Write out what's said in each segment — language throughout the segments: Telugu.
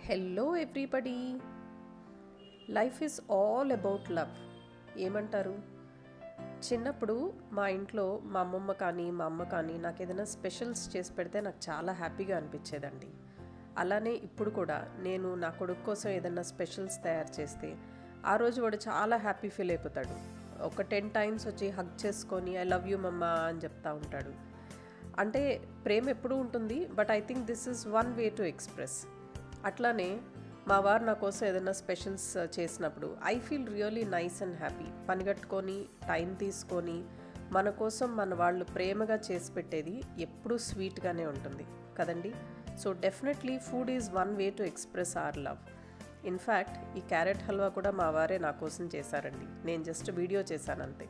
hello everybody life is all about love ఏమంటారు చిన్నప్పుడు మా ఇంట్లో మా అమ్మమ్మ కానీ మా అమ్మ కానీ నాకు ఏదైనా స్పెషల్స్ చేసి పెడితే నాకు చాలా హ్యాపీగా అనిపించేదండి అలానే ఇప్పుడు కూడా నేను నా కొడుకు కోసం ఏదైనా స్పెషల్స్ తయారు చేస్తే ఆ రోజు వాడు చాలా హ్యాపీ ఫీల్ అయిపోతాడు ఒక టెన్ టైమ్స్ వచ్చి హగ్ చేసుకొని ఐ లవ్ యూ మమ్మా అని చెప్తా ఉంటాడు అంటే ప్రేమ ఎప్పుడూ ఉంటుంది but I think this is one way to express అట్లానే మా వారు నా కోసం ఏదైనా స్పెషల్స్ చేసినప్పుడు I feel really nice and happy పనిగట్టుకొని టైం తీసుకొని మన కోసం మన వాళ్ళు ప్రేమగా చేసి పెట్టేది ఎప్పుడూ స్వీట్గానే ఉంటుంది కదండి so definitely food is one way to express our love in fact ఈ క్యారెట్ హల్వా కూడా మా వారే నా కోసం చేశారండి నేను జస్ట్ వీడియో చేశాను అంతే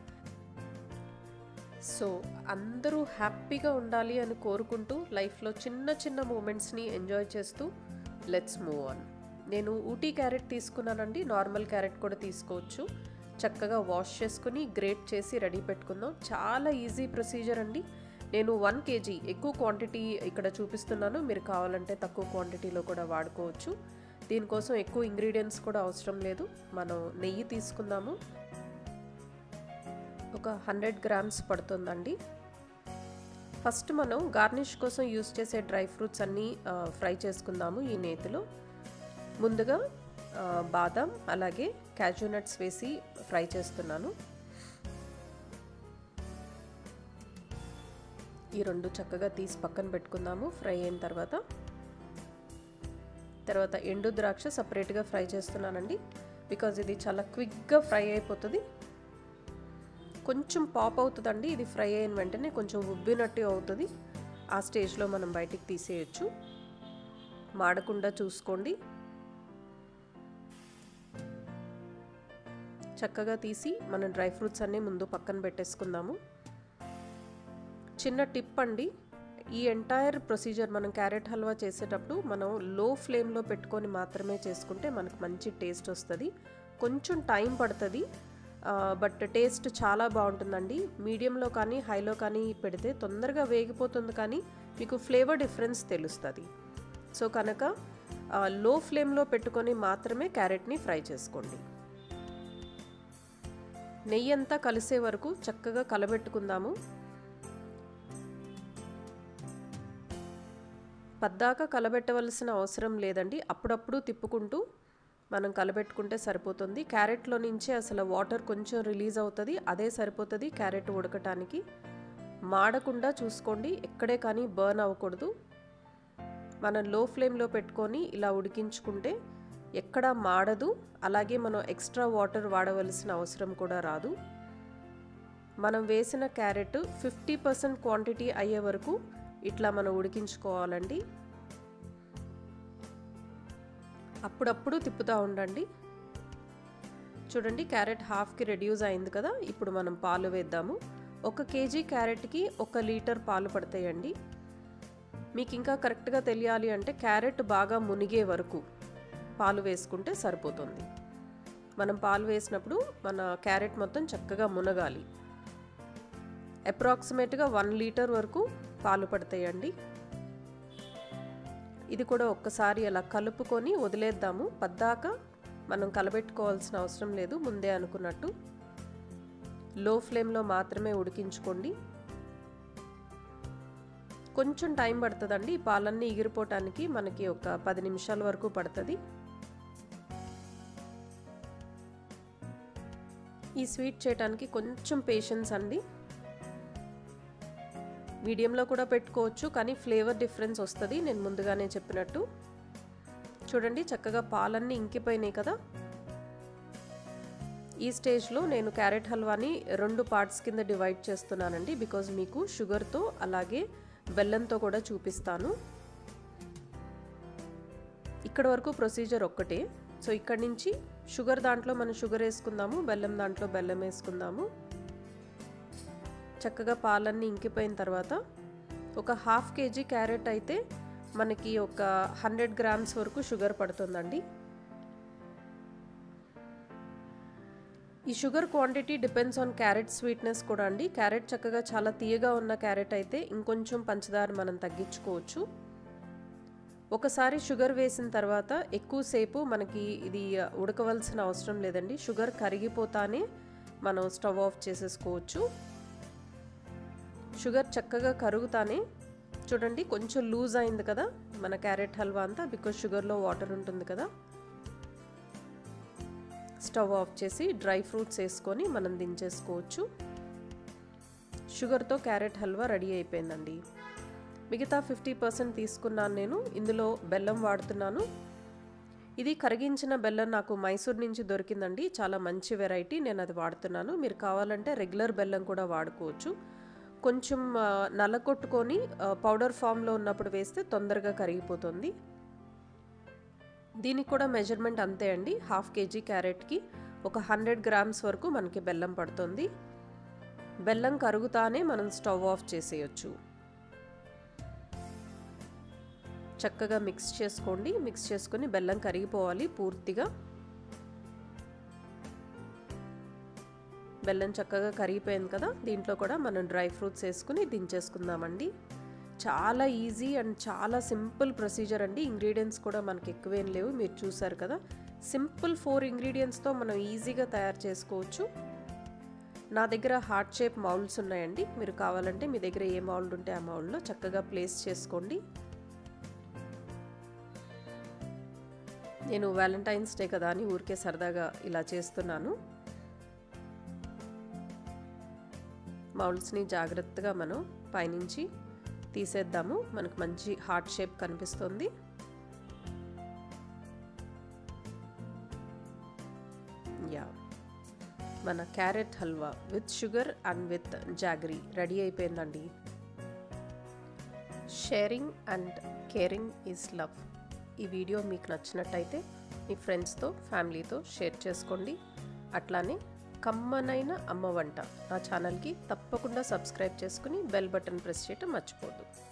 సో అందరూ హ్యాపీగా ఉండాలి అని కోరుకుంటూ లైఫ్లో చిన్న చిన్న మూమెంట్స్ని ఎంజాయ్ చేస్తూ లెట్స్ మూవ్ ఆన్ నేను ఊటీ క్యారెట్ తీసుకున్నానండి నార్మల్ క్యారెట్ కూడా తీసుకోవచ్చు చక్కగా వాష్ చేసుకుని గ్రేట్ చేసి రెడీ పెట్టుకుందాం చాలా ఈజీ ప్రొసీజర్ అండి నేను వన్ కేజీ ఎక్కువ క్వాంటిటీ ఇక్కడ చూపిస్తున్నాను మీరు కావాలంటే తక్కువ క్వాంటిటీలో కూడా వాడుకోవచ్చు దీనికోసం ఎక్కువ ఇంగ్రీడియంట్స్ కూడా అవసరం లేదు మనం నెయ్యి తీసుకుందాము ఒక హండ్రెడ్ గ్రామ్స్ పడుతుందండి ఫస్ట్ మనం గార్నిష్ కోసం యూస్ చేసే డ్రై ఫ్రూట్స్ అన్నీ ఫ్రై చేసుకుందాము ఈ నేతిలో ముందుగా బాదం అలాగే క్యాజూ నట్స్ వేసి ఫ్రై చేస్తున్నాను ఈ రెండు చక్కగా తీసి పక్కన పెట్టుకుందాము ఫ్రై అయిన తర్వాత తర్వాత ఎండు ద్రాక్ష సపరేట్గా ఫ్రై చేస్తున్నానండి బికాజ్ ఇది చాలా క్విక్గా ఫ్రై అయిపోతుంది కొంచెం పాప్ అవుతుందండి ఇది ఫ్రై అయిన వెంటనే కొంచెం ఉబ్బినట్టు అవుతుంది ఆ స్టేజ్లో మనం బయటికి తీసేయచ్చు మాడకుండా చూసుకోండి చక్కగా తీసి మనం డ్రై ఫ్రూట్స్ అన్నీ ముందు పక్కన పెట్టేసుకుందాము చిన్న టిప్ అండి ఈ ఎంటైర్ ప్రొసీజర్ మనం క్యారెట్ హల్వా చేసేటప్పుడు మనం లో ఫ్లేమ్లో పెట్టుకొని మాత్రమే చేసుకుంటే మనకు మంచి టేస్ట్ వస్తుంది కొంచెం టైం పడుతుంది బట్ టేస్ట్ చాలా బాగుంటుందండి మీడియంలో కానీ హైలో కానీ పెడితే తొందరగా వేగిపోతుంది కానీ మీకు ఫ్లేవర్ డిఫరెన్స్ తెలుస్తుంది సో కనుక లో ఫ్లేమ్లో పెట్టుకొని మాత్రమే క్యారెట్ని ఫ్రై చేసుకోండి నెయ్యి అంతా కలిసే వరకు చక్కగా కలబెట్టుకుందాము పద్దాక కలబెట్టవలసిన అవసరం లేదండి అప్పుడప్పుడు తిప్పుకుంటూ మనం కలబెట్టుకుంటే సరిపోతుంది క్యారెట్లో నుంచి అసలు వాటర్ కొంచెం రిలీజ్ అవుతుంది అదే సరిపోతుంది క్యారెట్ ఉడకటానికి మాడకుండా చూసుకోండి ఎక్కడే కానీ బర్న్ అవ్వకూడదు మనం లో ఫ్లేమ్లో పెట్టుకొని ఇలా ఉడికించుకుంటే ఎక్కడా మాడదు అలాగే మనం ఎక్స్ట్రా వాటర్ వాడవలసిన అవసరం కూడా రాదు మనం వేసిన క్యారెట్ ఫిఫ్టీ పర్సెంట్ క్వాంటిటీ అయ్యే వరకు ఇట్లా మనం ఉడికించుకోవాలండి అప్పుడప్పుడు తిప్పుతూ ఉండండి చూడండి క్యారెట్ హాఫ్కి రెడ్యూస్ అయింది కదా ఇప్పుడు మనం పాలు వేద్దాము ఒక కేజీ క్యారెట్కి ఒక లీటర్ పాలు పడతాయండి మీకు ఇంకా కరెక్ట్గా తెలియాలి అంటే క్యారెట్ బాగా మునిగే వరకు పాలు వేసుకుంటే సరిపోతుంది మనం పాలు వేసినప్పుడు మన క్యారెట్ మొత్తం చక్కగా మునగాలి అప్రాక్సిమేట్గా వన్ లీటర్ వరకు పాలు పడతాయండి ఇది కూడా ఒక్కసారి అలా కలుపుకొని వదిలేద్దాము పద్దాక మనం కలబెట్టుకోవాల్సిన అవసరం లేదు ముందే అనుకున్నట్టు లో ఫ్లేమ్లో మాత్రమే ఉడికించుకోండి కొంచెం టైం పడుతుందండి ఈ పాలన్నీ ఎగిరిపోవటానికి మనకి ఒక పది నిమిషాల వరకు పడుతుంది ఈ స్వీట్ చేయడానికి కొంచెం పేషెన్స్ అండి మీడియంలో కూడా పెట్టుకోవచ్చు కానీ ఫ్లేవర్ డిఫరెన్స్ వస్తుంది నేను ముందుగానే చెప్పినట్టు చూడండి చక్కగా పాలన్నీ ఇంకిపోయినాయి కదా ఈ స్టేజ్లో నేను క్యారెట్ హల్వాని రెండు పార్ట్స్ కింద డివైడ్ చేస్తున్నానండి బికాజ్ మీకు షుగర్తో అలాగే బెల్లంతో కూడా చూపిస్తాను ఇక్కడ వరకు ప్రొసీజర్ ఒక్కటే సో ఇక్కడ నుంచి షుగర్ దాంట్లో మనం షుగర్ వేసుకుందాము బెల్లం దాంట్లో బెల్లం వేసుకుందాము చక్కగా పాలన్నీ ఇంకిపోయిన తర్వాత ఒక హాఫ్ కేజీ క్యారెట్ అయితే మనకి ఒక హండ్రెడ్ గ్రామ్స్ వరకు షుగర్ పడుతుందండి ఈ sugar quantity depends on carrot sweetness కూడా అండి క్యారెట్ చక్కగా చాలా తీయగా ఉన్న క్యారెట్ అయితే ఇంకొంచెం పంచదార మనం తగ్గించుకోవచ్చు ఒకసారి షుగర్ వేసిన తర్వాత ఎక్కువసేపు మనకి ఇది ఉడకవలసిన అవసరం లేదండి షుగర్ కరిగిపోతానే మనం స్టవ్ ఆఫ్ చేసేసుకోవచ్చు షుగర్ చక్కగా కరుగుతానే చూడండి కొంచెం లూజ్ అయింది కదా మన క్యారెట్ హల్వా అంతా బికాజ్ షుగర్లో వాటర్ ఉంటుంది కదా స్టవ్ ఆఫ్ చేసి డ్రై ఫ్రూట్స్ వేసుకొని మనం దించేసుకోవచ్చు షుగర్తో క్యారెట్ హల్వా రెడీ అయిపోయిందండి మిగతా ఫిఫ్టీ పర్సెంట్ తీసుకున్నాను నేను ఇందులో బెల్లం వాడుతున్నాను ఇది కరిగించిన బెల్లం నాకు మైసూర్ నుంచి దొరికిందండి చాలా మంచి వెరైటీ నేను అది వాడుతున్నాను మీరు కావాలంటే రెగ్యులర్ బెల్లం కూడా వాడుకోవచ్చు కొంచెం నల్లకొట్టుకొని పౌడర్ ఫామ్లో ఉన్నప్పుడు వేస్తే తొందరగా కరిగిపోతుంది దీనికి కూడా మెజర్మెంట్ అంతే అండి హాఫ్ కేజీ క్యారెట్కి ఒక హండ్రెడ్ గ్రామ్స్ వరకు మనకి బెల్లం పడుతుంది బెల్లం కరుగుతానే మనం స్టవ్ ఆఫ్ చేసేయచ్చు చక్కగా మిక్స్ చేసుకోండి మిక్స్ చేసుకొని బెల్లం కరిగిపోవాలి పూర్తిగా బెల్లం చక్కగా కరిగిపోయింది కదా దీంట్లో కూడా మనం డ్రై ఫ్రూట్స్ వేసుకుని దించేసుకుందామండి చాలా ఈజీ అండ్ చాలా సింపుల్ ప్రొసీజర్ అండి ఇంగ్రీడియంట్స్ కూడా మనకి ఎక్కువేం లేవు మీరు చూసారు కదా సింపుల్ ఫోర్ ఇంగ్రీడియంట్స్తో మనం ఈజీగా తయారు చేసుకోవచ్చు నా దగ్గర హార్ట్ షేప్ మౌల్డ్స్ ఉన్నాయండి మీరు కావాలంటే మీ దగ్గర ఏ మౌల్డ్ ఉంటే ఆ మౌల్డ్లో చక్కగా ప్లేస్ చేసుకోండి నేను వ్యాలంటైన్స్ డే కదా అని ఊరికే సరదాగా ఇలా చేస్తున్నాను మౌల్డ్స్ని జాగ్రత్తగా మనం పైనుంచి తీసేద్దాము మనకు మంచి హార్ట్ షేప్ కనిపిస్తుంది యా మన carrot halwa with sugar and with jaggery ready అయిపోయిందండి sharing and caring is love ఈ వీడియో మీకు నచ్చినట్టయితే మీ ఫ్రెండ్స్తో ఫ్యామిలీతో షేర్ చేసుకోండి అట్లానే కమ్మనైన అమ్మ వంట నా ఛానల్కి తప్పకుండా సబ్స్క్రైబ్ చేసుకుని బెల్ బటన్ ప్రెస్ చేయటం మర్చిపోద్దు